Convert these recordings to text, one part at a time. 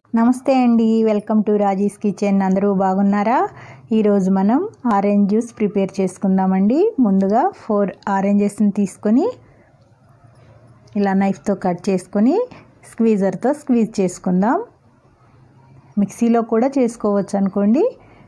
నమస్తే అండి welcome to Raji's kitchen అందరూ బాగున్నారా ఈరోజు మనం ఆరెంజ్ జ్యూస్ ప్రిపేర్ చేసుకుందామండి ముందుగా ఫోర్ ఆరెంజెస్ని తీసుకొని ఇలా నైఫ్తో కట్ చేసుకొని స్క్వీజర్తో స్క్వీజ్ చేసుకుందాం మిక్సీలో కూడా చేసుకోవచ్చు అనుకోండి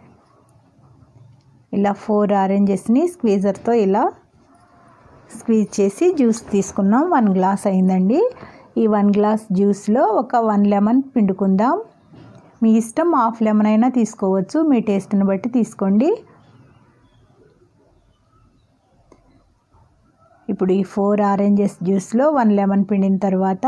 ఇలా ఫోర్ ఆరెంజెస్ని స్క్వీజర్తో ఇలా స్క్వీజ్ చేసి జ్యూస్ తీసుకున్నాం వన్ గ్లాస్ అయిందండి ఈ వన్ గ్లాస్ జ్యూస్లో ఒక వన్ లెమన్ పిండుకుందాం మీ ఇష్టం హాఫ్ లెమన్ అయినా తీసుకోవచ్చు మీ టేస్ట్ని బట్టి తీసుకోండి ఇప్పుడు ఈ ఫోర్ ఆరెంజెస్ జ్యూస్లో వన్ లెమన్ పిండిన తర్వాత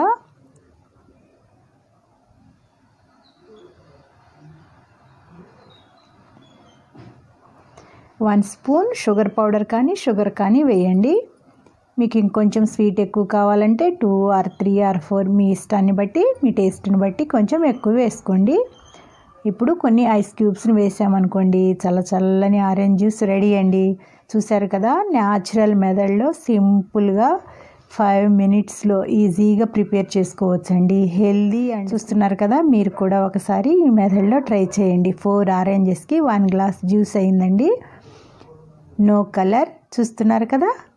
వన్ స్పూన్ షుగర్ పౌడర్ కానీ షుగర్ కానీ వేయండి మీకు ఇంకొంచెం స్వీట్ ఎక్కువ కావాలంటే two or three or four మీ ఇష్టాన్ని బట్టి మీ టేస్ట్ని బట్టి కొంచెం ఎక్కువ వేసుకోండి ఇప్పుడు కొన్ని ఐస్ క్యూబ్స్ని వేసామనుకోండి చల్ల చల్లని ఆరెంజ్ జ్యూస్ రెడీ అండి చూసారు కదా న్యాచురల్ మెథడ్లో సింపుల్గా ఫైవ్ మినిట్స్లో ఈజీగా ప్రిపేర్ చేసుకోవచ్చండి హెల్దీ అండ్ చూస్తున్నారు కదా మీరు కూడా ఒకసారి ఈ మెథడ్లో ట్రై చేయండి ఫోర్ ఆరెంజెస్కి వన్ గ్లాస్ జ్యూస్ అయిందండి నో కలర్ చూస్తున్నారు కదా